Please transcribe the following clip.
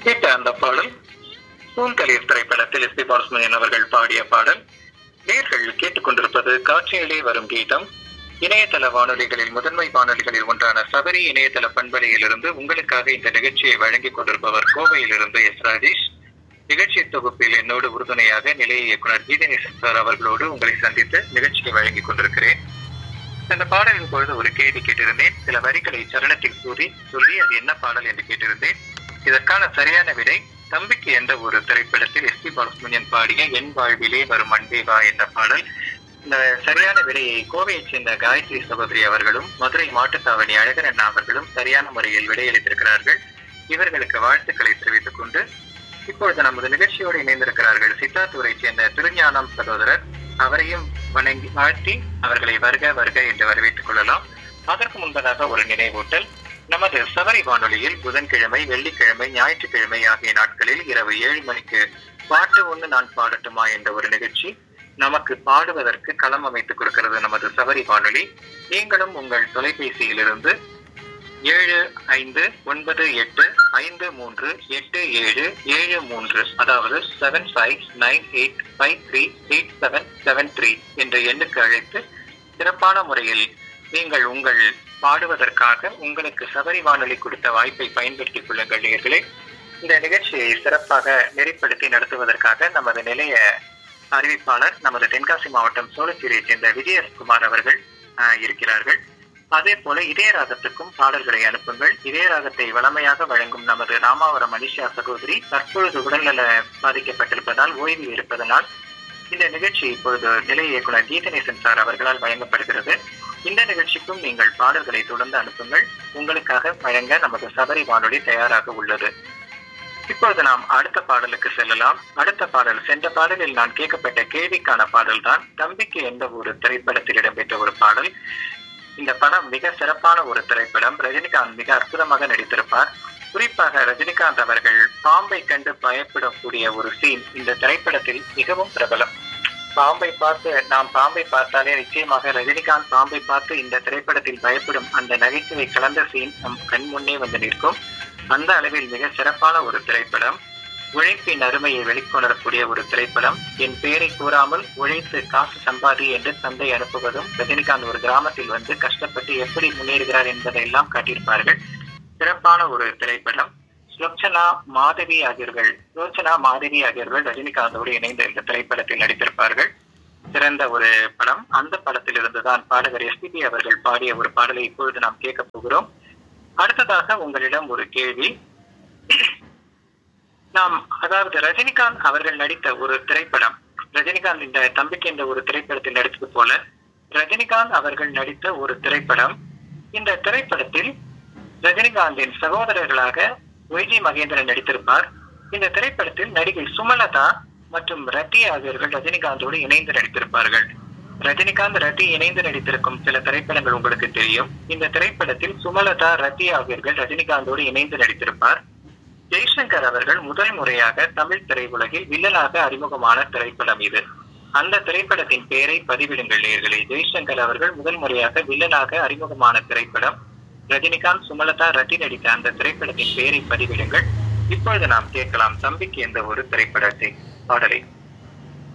கேட்ட அந்த பாடல் பூந்தளிர் திரைப்படத்தில் எஸ் பி பாலசுமணியன் அவர்கள் பாடிய பாடல் நேர்கள் கேட்டுக்கொண்டிருப்பது காட்சியிலே வரும் கீதம் இணையதள வானொலிகளில் முதன்மை வானொலிகளில் ஒன்றான சபரி இணையதள பண்பலையிலிருந்து உங்களுக்காக இந்த நிகழ்ச்சியை வழங்கிக் கொண்டிருப்பவர் கோவையிலிருந்து எஸ் ராஜேஷ் நிகழ்ச்சி தொகுப்பில் என்னோடு உறுதுணையாக நிலைய இயக்குனர் கீதநேசன் சார் அவர்களோடு உங்களை சந்தித்து நிகழ்ச்சியை வழங்கிக் கொண்டிருக்கிறேன் அந்த பாடலின் பொழுது ஒரு கேள்வி கேட்டிருந்தேன் சில வரிகளை சரணத்தில் கூறி சொல்லி அது என்ன பாடல் என்று கேட்டிருந்தேன் இதற்கான சரியான விடை தம்பிக்கு என்ற ஒரு திரைப்படத்தில் எஸ் பி பாலசுமணியன் பாடிய என் வாழ்விலே வரும் அன்பே வா என்ற பாடல் இந்த சரியான விடையை கோவையைச் சேர்ந்த காயத்ரி சகோதரி அவர்களும் மதுரை மாட்டுத்தாவணி அழகர் அண்ணா அவர்களும் சரியான முறையில் விடையளித்திருக்கிறார்கள் இவர்களுக்கு வாழ்த்துக்களை தெரிவித்துக் கொண்டு இப்பொழுது நமது நிகழ்ச்சியோடு இணைந்திருக்கிறார்கள் சித்தாத்தூரைச் சேர்ந்த திருஞானம் சகோதரர் அவரையும் வணங்கி வாழ்த்தி அவர்களை வருக வருக என்று வரவேற்றுக் கொள்ளலாம் அதற்கு முன்பதாக ஒரு நினைவூட்டல் நமது சபரி வானொலியில் புதன்கிழமை வெள்ளிக்கிழமை ஞாயிற்றுக்கிழமை ஆகிய நாட்களில் இரவு ஏழு மணிக்கு பாட்டு ஒன்று நான் பாடட்டுமா என்ற ஒரு நிகழ்ச்சி நமக்கு பாடுவதற்கு களம் அமைத்துக் கொடுக்கிறது நமது சபரி வானொலி நீங்களும் உங்கள் தொலைபேசியிலிருந்து ஏழு ஐந்து ஒன்பது எட்டு ஐந்து மூன்று எட்டு ஏழு ஏழு மூன்று அதாவது seven five nine eight five three eight seven seven three என்ற எண்ணுக்கு அழைத்து சிறப்பான முறையில் நீங்கள் உங்கள் பாடுவதற்காக உங்களுக்கு சபரி வானொலி கொடுத்த வாய்ப்பை பயன்படுத்திக் கொள்ளுங்கள் நேர்களே இந்த நிகழ்ச்சியை சிறப்பாக நெறிப்படுத்தி நடத்துவதற்காக நமது நிலைய அறிவிப்பாளர் நமது தென்காசி மாவட்டம் சோழச்சேரியை சேர்ந்த விஜயகுமார் அவர்கள் ஆஹ், இருக்கிறார்கள் அதே போல இதயராகத்துக்கும் பாடல்களை அனுப்புங்கள் இதயராகத்தை வளமையாக வழங்கும் நமது ராமாவரம் மனிஷா சகோதரி தற்பொழுது உடல்நல பாதிக்கப்பட்டிருப்பதால் ஓய்வு இருப்பதனால் இந்த நிகழ்ச்சி இப்பொழுது நிலைய இயக்குனர் கீதநேசன் சார் அவர்களால் வழங்கப்படுகிறது இந்த நிகழ்ச்சிக்கும் நீங்கள் பாடல்களை தொடர்ந்து அனுப்புங்கள் உங்களுக்காக வழங்க நமது சபரி வானொலி தயாராக உள்ளது இப்பொழுது நாம் அடுத்த பாடலுக்கு செல்லலாம் அடுத்த பாடல் சென்ற பாடலில் நான் கேட்கப்பட்ட கேள்விக்கான பாடல் தான் தம்பிக்கு எந்த ஒரு திரைப்படத்தில் இடம்பெற்ற ஒரு பாடல் இந்த படம் மிக சிறப்பான ஒரு திரைப்படம் ரஜினிகாந்த் மிக அற்புதமாக நடித்திருப்பார் குறிப்பாக ரஜினிகாந்த் அவர்கள் பாம்பை கண்டு பயப்படக்கூடிய ஒரு சீன் இந்த திரைப்படத்தில் மிகவும் பிரபலம் பாம்பை பார்த்து நாம் பாம்பை பார்த்தாலே நிச்சயமாக ரஜினிகாந்த் பாம்பை பார்த்து இந்த திரைப்படத்தில் பயப்படும் அந்த நகைச்சுவை கலந்த சீன் நம் கண் முன்னே வந்து நிற்கும் அந்த அளவில் மிக சிறப்பான ஒரு திரைப்படம் உழைப்பின் அருமையை வெளிக்கொணரக்கூடிய ஒரு திரைப்படம் என் பெயரை கூறாமல் உழைத்து காசு சம்பாதி என்று தந்தை அனுப்புவதும் ரஜினிகாந்த் ஒரு கிராமத்தில் வந்து கஷ்டப்பட்டு எப்படி முன்னேறுகிறார் என்பதை எல்லாம் காட்டியிருப்பார்கள் சிறப்பான ஒரு திரைப்படம் சுலோச்சனா மாதவி ஆகியோர்கள் சுலோச்சனா மாதவி ஆகியோர்கள் ரஜினிகாந்தோடு இணைந்து இந்த திரைப்படத்தில் நடித்திருப்பார்கள் சிறந்த ஒரு படம் அந்த படத்தில் இருந்துதான் பாடகர் எஸ்பிபி அவர்கள் பாடிய ஒரு பாடலை இப்பொழுது நாம் கேட்க போகிறோம் அடுத்ததாக உங்களிடம் ஒரு கேள்வி நாம் அதாவது ரஜினிகாந்த் அவர்கள் நடித்த ஒரு திரைப்படம் ரஜினிகாந்த் இந்த தம்பிக்கு என்ற ஒரு திரைப்படத்தில் நடித்தது போல ரஜினிகாந்த் அவர்கள் நடித்த ஒரு திரைப்படம் இந்த திரைப்படத்தில் ரஜினிகாந்தின் சகோதரர்களாக ஒய்ஜி மகேந்திரன் நடித்திருப்பார் இந்த திரைப்படத்தில் நடிகை சுமலதா மற்றும் ரத்தி ஆகியோர்கள் ரஜினிகாந்தோடு இணைந்து நடித்திருப்பார்கள் ரஜினிகாந்த் ரத்தி இணைந்து நடித்திருக்கும் சில திரைப்படங்கள் உங்களுக்கு தெரியும் இந்த திரைப்படத்தில் சுமலதா ரத்தி ஆகியோர்கள் ரஜினிகாந்தோடு இணைந்து நடித்திருப்பார் ஜெய்சங்கர் அவர்கள் முதல் முறையாக தமிழ் திரையுலகில் வில்லனாக அறிமுகமான திரைப்படம் இது அந்த திரைப்படத்தின் பெயரை பதிவிடுங்கள் நேர்களே ஜெய்சங்கர் அவர்கள் முதல் முறையாக வில்லனாக அறிமுகமான திரைப்படம் ரஜினிகாந்த் சுமலதா ரத்தி நடித்த அந்த திரைப்படத்தின் பெயரை பதிவிடுங்கள் இப்பொழுது நாம் கேட்கலாம் தம்பிக்கு என்ற ஒரு திரைப்படத்தை பாடலை